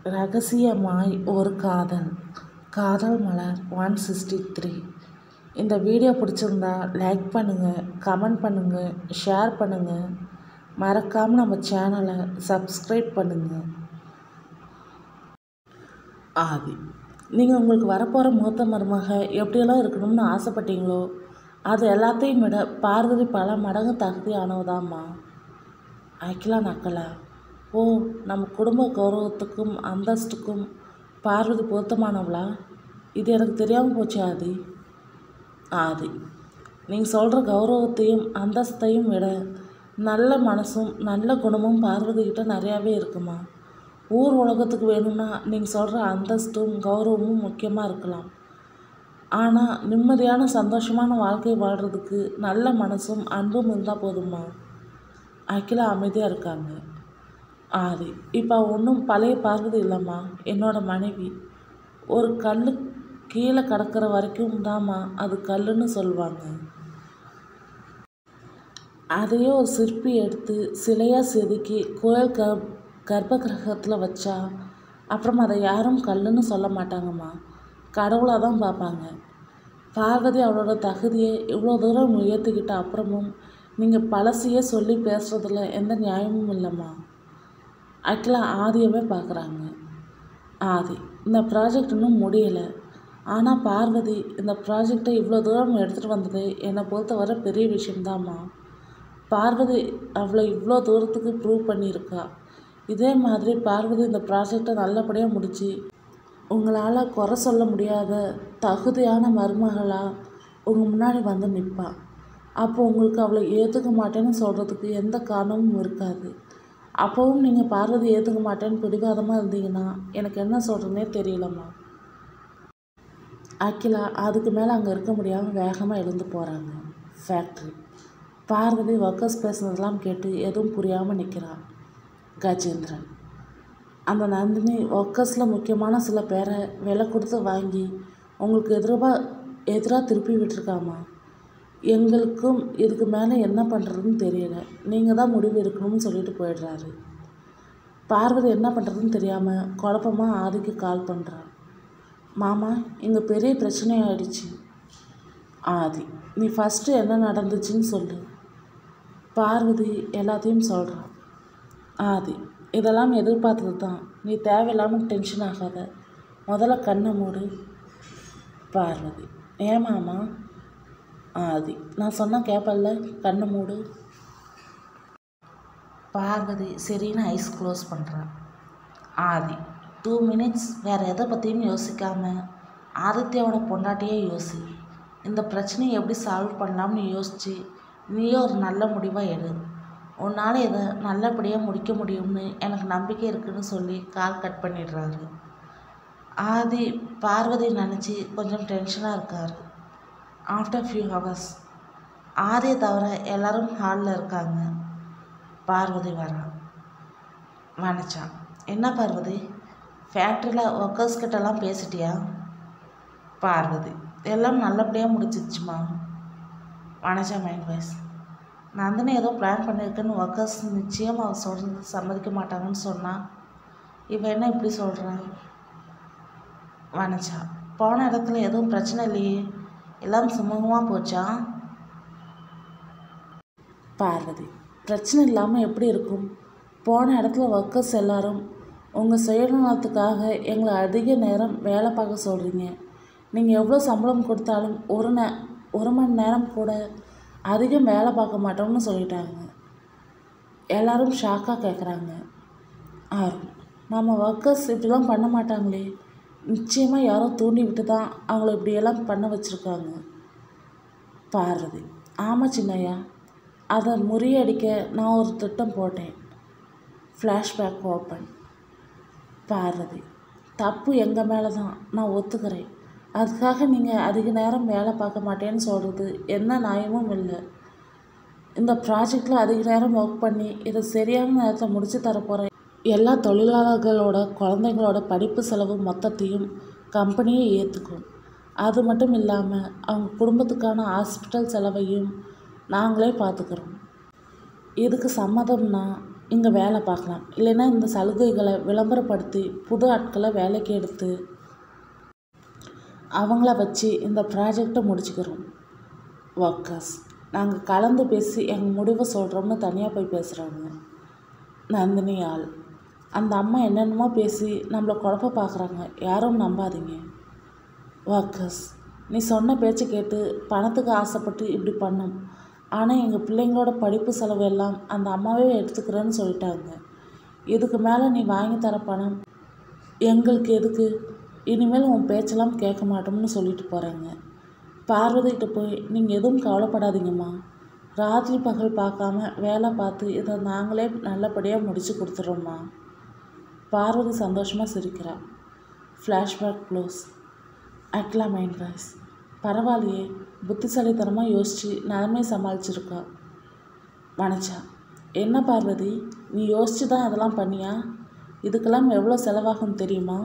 ரகசியமாய் ஒரு காதல் காதல் மலர் ஒன் சிக்ஸ்டி த்ரீ இந்த வீடியோ பிடிச்சிருந்தா லைக் பண்ணுங்கள் கமெண்ட் பண்ணுங்கள் ஷேர் பண்ணுங்கள் மறக்காமல் நம்ம சேனலை சப்ஸ்கிரைப் பண்ணுங்கள் ஆதி நீங்கள் உங்களுக்கு வரப்போகிற மூத்த மருமக எப்படியெல்லாம் இருக்கணும்னு ஆசைப்பட்டீங்களோ அது எல்லாத்தையும் விட பார்வதி பல மடங்கு தகுதியானவதாம்மா அகிலா நக்கலா ஓ நம்ம குடும்ப கௌரவத்துக்கும் அந்தஸ்துக்கும் பார்வதி பொருத்தமானவளா இது எனக்கு தெரியாமல் போச்சு ஆதி ஆதி நீங்கள் சொல்கிற கௌரவத்தையும் அந்தஸ்தையும் விட நல்ல மனசும் நல்ல குணமும் பார்வதி கிட்ட நிறையாவே இருக்குமா ஊர் உலகத்துக்கு வேணும்னா நீங்கள் சொல்கிற அந்தஸ்தும் கௌரவமும் முக்கியமாக இருக்கலாம் ஆனால் நிம்மதியான சந்தோஷமான வாழ்க்கை வாழ்கிறதுக்கு நல்ல மனசும் அன்பும் இருந்தால் போதுமா அகிலா அமைதியாக இருக்காங்க ஆதி இப்போ ஒன்றும் பழைய பார்வதி இல்லைம்மா என்னோட மனைவி ஒரு கல் கீழே கிடக்கிற வரைக்கும் தாம்மா அது கல்லுன்னு சொல்லுவாங்க அதையே ஒரு சிற்பி எடுத்து சிலையாக செதுக்கி கோயில் க கர்ப்ப கிரகத்தில் வச்சா அப்புறம் அதை யாரும் கல்லுன்னு சொல்ல மாட்டாங்கம்மா கடவுளாக தான் பார்ப்பாங்க பார்வதி அவளோட தகுதியை இவ்வளோ தூரம் உயர்த்திக்கிட்ட அப்புறமும் நீங்கள் பழசையே சொல்லி பேசுகிறதுல எந்த நியாயமும் இல்லைம்மா அகிலா ஆதியவே பார்க்குறாங்க ஆதி இந்த ப்ராஜெக்ட் இன்னும் முடியலை ஆனால் பார்வதி இந்த ப்ராஜெக்டை இவ்வளோ தூரம் எடுத்துகிட்டு வந்தது என்னை பொறுத்தவரை பெரிய விஷயம்தாம்மா பார்வதி அவளை இவ்வளோ தூரத்துக்கு ப்ரூவ் பண்ணியிருக்கா இதே மாதிரி பார்வதி இந்த ப்ராஜெக்டை நல்லபடியாக முடித்து உங்களால் குறை சொல்ல முடியாத தகுதியான மருமகளாக உங்கள் முன்னாடி வந்து நிற்பா அப்போ உங்களுக்கு அவளை ஏற்றுக்க மாட்டேன்னு சொல்கிறதுக்கு எந்த காரணமும் இருக்காது அப்போவும் நீங்கள் பார்வதி ஏற்றுக்க மாட்டேன்னு பிடிவாதமாக இருந்தீங்கன்னா எனக்கு என்ன சொல்கிறதுனே தெரியலம்மா அகிலா அதுக்கு மேலே அங்கே இருக்க முடியாமல் வேகமாக எழுந்து போகிறாங்க ஃபேக்ட்ரி பார்வதி ஒர்க்கர்ஸ் பேசுனதெல்லாம் கேட்டு எதுவும் புரியாமல் நிற்கிறான் கஜேந்திரன் அந்த நந்தினி ஒர்க்கர்ஸில் முக்கியமான சில பேரை விலை கொடுத்து வாங்கி உங்களுக்கு எதிராக எதிராக திருப்பி விட்டுருக்காமா எங்களுக்கும் இதுக்கு மேலே என்ன பண்ணுறதுன்னு தெரியல நீங்கள் தான் முடிவு எடுக்கணும்னு சொல்லிட்டு போயிடுறாரு பார்வதி என்ன பண்ணுறதுன்னு தெரியாமல் குழப்பமாக ஆதிக்கு கால் பண்ணுறா மாமா இங்கே பெரிய பிரச்சனை ஆயிடுச்சு ஆதி நீ ஃபஸ்ட்டு என்ன நடந்துச்சுன்னு சொல்லு பார்வதி எல்லாத்தையும் சொல்கிறான் ஆதி இதெல்லாம் எதிர்பார்த்தது தான் நீ தேவையில்லாமல் டென்ஷன் ஆகாத முதல்ல கண்ணை மூடு பார்வதி ஏமாமா ஆதி நான் சொன்னால் கேட்பல்ல கண்ணை மூடு பார்வதி சரின்னு ஐஸ் க்ளோஸ் பண்ணுறான் ஆதி டூ மினிட்ஸ் வேறு எதை பற்றியும் யோசிக்காமல் ஆதித்யாவோட பொண்டாட்டியே யோசி இந்த பிரச்சனையை எப்படி சால்வ் பண்ணலாம்னு யோசித்து நீயே ஒரு நல்ல முடிவாக எடு உன்னால் இதை நல்லபடியாக முடிக்க முடியும்னு எனக்கு நம்பிக்கை இருக்குன்னு சொல்லி கால் கட் பண்ணிடுறாரு ஆதி பார்வதி நினச்சி கொஞ்சம் டென்ஷனாக இருக்கார் ஆஃப்டர் ஃபியூ ஹவர்ஸ் ஆதியை தவிர எல்லாரும் ஹாலில் இருக்காங்க பார்வதி வரா வணச்சான் என்ன பார்வதி ஃபேக்ட்ரியில் ஒர்க்கர்ஸ் கிட்டலாம் பேசிட்டியா பார்வதி எல்லாம் நல்லபடியாக முடிச்சிச்சுமா வணச்சா மைண்ட் வாய்ஸ் நந்தினி ஏதோ பிளான் பண்ணியிருக்குன்னு ஒர்க்கர்ஸ் நிச்சயம் அவள் சொல்கிறது சம்மதிக்க மாட்டாங்கன்னு சொன்னால் இவன் என்ன இப்படி சொல்கிறான் வனஜா போன இடத்துல எதுவும் பிரச்சனை இல்லையே எல்லாம் சுமூகமாக போச்சா பார்வதி பிரச்சனை இல்லாமல் எப்படி இருக்கும் போன இடத்துல ஒர்க்கர்ஸ் எல்லாரும் உங்கள் சுயநலத்துக்காக எங்களை அதிக நேரம் வேலை பார்க்க சொல்கிறீங்க நீங்கள் எவ்வளோ சம்பளம் கொடுத்தாலும் ஒரு நே ஒரு மணி நேரம் கூட அதிகம் வேலை பார்க்க மாட்டோம்னு சொல்லிட்டாங்க எல்லாரும் ஷாக்காக கேட்குறாங்க ஆர்வம் நம்ம ஒர்க்கர்ஸ் இப்படிலாம் பண்ண மாட்டாங்களே நிச்சயமாக யாரோ தூண்டி விட்டு தான் அவங்கள இப்படியெல்லாம் பண்ண வச்சுருக்காங்க பார்வதி ஆமாம் சின்னையா அதை முறியடிக்க நான் ஒரு திட்டம் போட்டேன் ஃப்ளாஷ்பேக் ஓப்பன் பார்வதி தப்பு எங்கள் மேலே தான் நான் ஒத்துக்கிறேன் அதுக்காக நீங்கள் அதிக நேரம் வேலை பார்க்க மாட்டேன்னு சொல்கிறது என்ன நியாயமும் இல்லை இந்த ப்ராஜெக்டில் அதிக நேரம் ஒர்க் பண்ணி இதை சரியான நேரத்தில் முடித்து தரப்போகிறேன் எல்லா தொழிலாளர்களோட குழந்தைங்களோட படிப்பு செலவு மொத்தத்தையும் கம்பெனியே ஏற்றுக்கும் அது மட்டும் இல்லாமல் அவங்க குடும்பத்துக்கான ஹாஸ்பிட்டல் செலவையும் நாங்களே பார்த்துக்குறோம் இதுக்கு சம்மதம்னா இங்கே வேலை பார்க்கலாம் இல்லைன்னா இந்த சலுகைகளை விளம்பரப்படுத்தி புது ஆட்களை வேலைக்கு எடுத்து அவங்கள வச்சு இந்த ப்ராஜெக்டை முடிச்சுக்கிறோம் ஒர்க்கர்ஸ் நாங்கள் கலந்து பேசி எங்கள் முடிவை சொல்கிறோம்னு தனியாக போய் பேசுகிறாங்க நந்தினி ஆள் அந்த அம்மா என்னென்னமோ பேசி நம்மளை குழப்ப பார்க்குறாங்க யாரும் நம்பாதீங்க ஒர்க்கர்ஸ் நீ சொன்ன பேச்சு கேட்டு பணத்துக்கு ஆசைப்பட்டு இப்படி பண்ணோம் ஆனால் எங்கள் பிள்ளைங்களோட படிப்பு செலவு எல்லாம் அந்த அம்மாவே எடுத்துக்கிறேன்னு சொல்லிட்டாங்க இதுக்கு மேலே நீ வாங்கி தர பணம் எங்களுக்கு எதுக்கு இனிமேல் உன் பேச்செல்லாம் கேட்க மாட்டோம்னு சொல்லிட்டு போகிறாங்க பார்வதிகிட்ட போய் நீங்கள் எதுவும் கவலைப்படாதீங்கம்மா ராத்திரி பகல் பார்க்காம வேலை பார்த்து இதை நாங்களே நல்லபடியாக முடிச்சு கொடுத்துட்றோம்மா பார்வதி சந்தோஷமாக சிரிக்கிறா ஃப்ளாஷ்பேக் க்ளோஸ் அட்லா மைண்ட் வாய்ஸ் பரவாயில்லையே புத்திசாலித்தனமாக யோசித்து நிலமையை சமாளிச்சிருக்கா வனச்சா என்ன பார்வதி நீ யோசிச்சு தான் அதெல்லாம் பண்ணியா இதுக்கெல்லாம் எவ்வளோ செலவாகும் தெரியுமா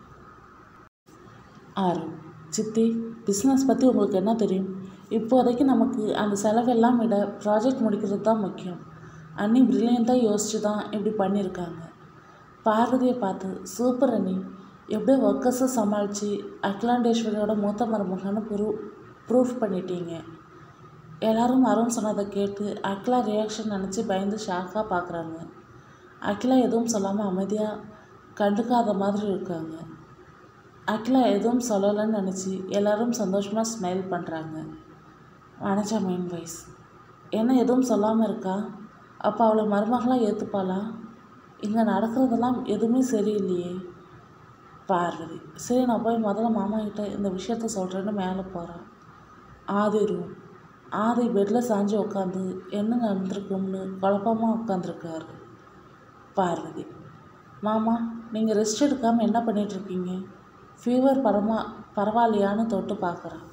ஆறு சித்தி பிஸ்னஸ் பற்றி உங்களுக்கு என்ன தெரியும் இப்போதைக்கு நமக்கு அந்த செலவெல்லாம் விட ப்ராஜெக்ட் முடிக்கிறது தான் முக்கியம் அண்ணி ப்ரில்லியண்ட்டாக யோசிச்சு தான் இப்படி பண்ணியிருக்காங்க பார்வதியை பார்த்து சூப்பர் அண்ணி எப்படியோ ஒர்க்கர்ஸை சமாளித்து அகிலாண்டேஸ்வரியோட மூத்த மருமகன்னு ப்ரூவ் ப்ரூஃப் பண்ணிட்டீங்க எல்லாரும் அருண் சொன்னதை கேட்டு அகிலா ரியாக்ஷன் நினச்சி பயந்து ஷாக்காக பார்க்குறாங்க அகிலா எதுவும் சொல்லாமல் அமைதியாக கண்டுக்காத மாதிரி இருக்காங்க அகிலா எதுவும் சொல்லலைன்னு நினச்சி எல்லாரும் சந்தோஷமாக ஸ்மைல் பண்ணுறாங்க வனஜா மெயின் வைஸ் என்ன எதுவும் சொல்லாமல் இருக்கா அப்போ அவளை மருமகளாக ஏற்றுப்பாளா இங்கே நடக்கிறதெல்லாம் எதுவுமே சரியில்லையே பார்வதி சரி நான் போய் முதல்ல மாமா கிட்ட இந்த விஷயத்த சொல்கிறேன்னு மேலே போகிறான் ஆதி ரூம் ஆதி பெட்டில் சாஞ்சு உட்காந்து என்ன நடந்திருக்கும்னு குழப்பமாக உட்காந்துருக்காரு பார்வதி மாமா நீங்கள் ரெஸ்ட் எடுக்காமல் என்ன பண்ணிகிட்ருக்கீங்க ஃபீவர் பரமா பரவாயில்லையான்னு தொட்டு பார்க்குறான்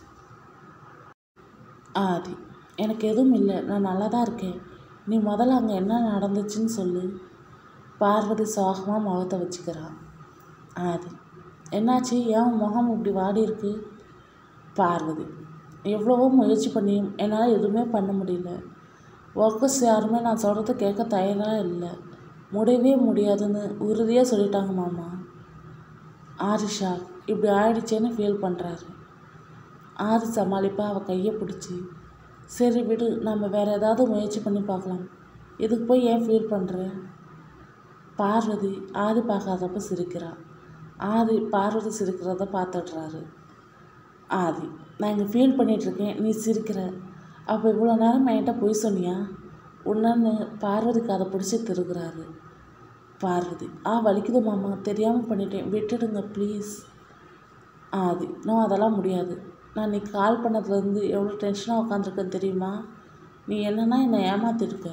ஆதி எனக்கு எதுவும் இல்லை நான் நல்லா தான் இருக்கேன் நீ முதல்ல அங்கே என்ன நடந்துச்சுன்னு சொல்லு பார்வதி சோகமாக முகத்தை வச்சுக்கிறான் ஆதி என்னாச்சு ஏன் முகம் இப்படி வாடி இருக்கு பார்வதி எவ்வளவோ முயற்சி பண்ணியும் என்னால் எதுவுமே பண்ண முடியல ஒர்க்கர்ஸ் யாருமே நான் சொல்கிறத கேட்க தயாராக இல்லை முடியவே முடியாதுன்னு உறுதியாக சொல்லிட்டாங்க மாமா ஆரிஷா இப்படி ஆயிடுச்சேன்னு ஃபீல் பண்ணுறாரு ஆதி சமாளிப்பா அவள் கையை பிடிச்சி சரி விடு நம்ம வேறு ஏதாவது முயற்சி பண்ணி பார்க்கலாம் இதுக்கு போய் ஏன் ஃபீல் பண்ணுற பார்வதி ஆதி பார்க்காதப்ப சிரிக்கிறா ஆதி பார்வதி சிரிக்கிறத பார்த்துடுறாரு ஆதி நான் இங்கே ஃபீல் பண்ணிகிட்ருக்கேன் நீ சிரிக்கிற அப்போ இவ்வளோ நேரம் என்கிட்ட பொய் சொன்னியா உன்னன்னு பார்வதிக்கு அதை பிடிச்சி திருகுறாரு பார்வதி ஆ வலிக்குது மாமா தெரியாமல் பண்ணிட்டேன் விட்டுடுங்க ப்ளீஸ் ஆதி நோ அதெல்லாம் முடியாது நான் நீ கால் பண்ணதுலேருந்து எவ்வளோ டென்ஷனாக உட்காந்துருக்கேன் தெரியுமா நீ என்னன்னா என்னை ஏமாத்திருக்க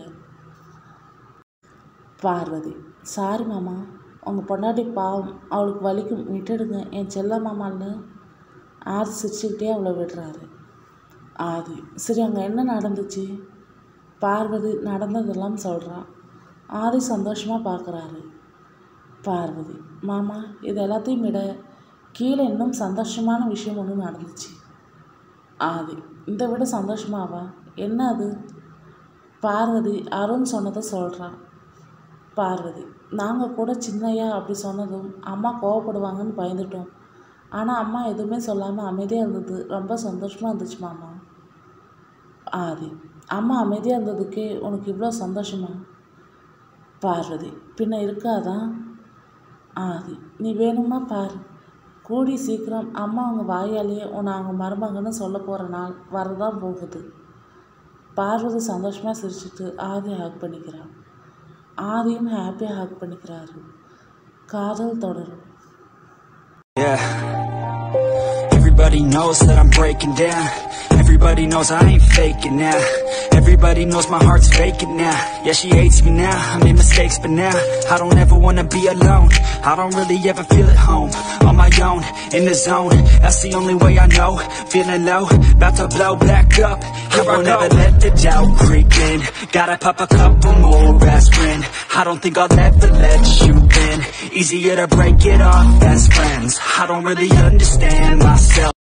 பார்வதி சாரி மாமா உங்கள் பொண்டாட்டி பாவம் அவளுக்கு வலிக்கும் விட்டுடுங்க என் செல்ல மாமான்னு ஆதி சிரிச்சுக்கிட்டே அவளை விடுறாரு ஆதி சரி அங்கே என்ன நடந்துச்சு பார்வதி நடந்ததெல்லாம் சொல்கிறான் ஆதி சந்தோஷமாக பார்க்குறாரு பார்வதி மாமா இது எல்லாத்தையும் விட கீழே இன்னும் சந்தோஷமான விஷயம் ஒன்று நடந்துச்சு ஆதி இதை விட சந்தோஷமாவா என்ன அது பார்வதி அருண் சொன்னதை சொல்கிறான் பார்வதி நாங்கள் கூட சின்னையா அப்படி சொன்னதும் அம்மா கோவப்படுவாங்கன்னு பயந்துட்டோம் ஆனால் அம்மா எதுவுமே சொல்லாமல் அமைதியாக இருந்தது ரொம்ப சந்தோஷமாக இருந்துச்சு மாமா ஆதி அம்மா அமைதியாக இருந்ததுக்கே உனக்கு இவ்வளோ சந்தோஷமா பார்வதி பின்ன இருக்காதா ஆதி நீ வேணுமா பாரு கூடி சீக்கிரம் அம்மா அவங்க வாயாலேயே உன்னை அவங்க மருமகன்னு சொல்ல போகிற நாள் வரதான் போகுது பார்வதி சந்தோஷமாக சிரிச்சிட்டு ஆதி ஹாக் பண்ணிக்கிறான் ஆதியும் ஹாப்பியாக ஹாக் பண்ணிக்கிறாரு காதல் தொடரும் Yeah. Everybody knows that I'm breaking down. Everybody knows I ain't faking now. Everybody knows my heart's vacant now. Yeah, she hates me now. I made mistakes, but now I don't ever wanna be alone. I don't really ever feel at home. On my own, in the zone. That's the only way I know. Feeling low, about to blow back up. Here I won't ever let the doubt creep in. Gotta pop a couple more aspirin. I don't think I'll ever let you in. Easier to break it off best friends. I don't really understand myself.